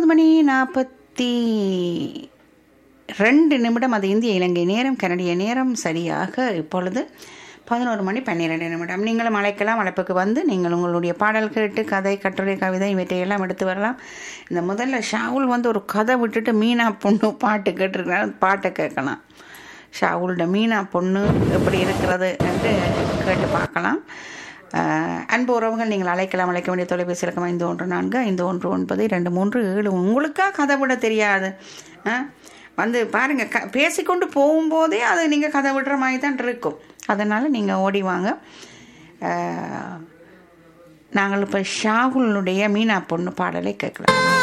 மணி நாற்பத்தி ரெண்டு நிமிடம் அது இந்திய இலங்கை நேரம் கனடிய நேரம் சரியாக இப்பொழுது பதினோரு மணி பன்னிரெண்டு நிமிடம் நீங்களும் அழைக்கலாம் அழைப்புக்கு வந்து நீங்கள் உங்களுடைய பாடல் கேட்டு கதை கட்டுரை கவிதை இவற்றையெல்லாம் எடுத்து வரலாம் இந்த முதல்ல ஷாவுல் வந்து ஒரு கதை விட்டுட்டு மீனா பொண்ணு பாட்டு கேட்டிருக்கிறார் பாட்டை கேட்கலாம் ஷாவுல்ட மீனா பொண்ணு எப்படி இருக்கிறது என்று கேட்டு பார்க்கலாம் அஹ், அன்பு உறவுகள் நீங்கள் அழைக்கலாம் அழைக்க வேண்டிய தொலைபேசி இலக்கம் ஐந்து ஒன்று நான்கு ஐந்து ஒன்று ஒன்பது ரெண்டு மூன்று ஏழு உங்களுக்கா கதை விட தெரியாது அஹ், வந்து பாருங்கள் க பேசிக்கொண்டு போகும்போதே அது நீங்கள் கதை விடுற மாதிரி தான் இருக்கும் அதனால் நீங்கள் ஓடி வாங்க அஹ், நாங்கள் இப்போ ஷாகுலுடைய மீனா பொண்ணு பாடலை கேட்கலாம்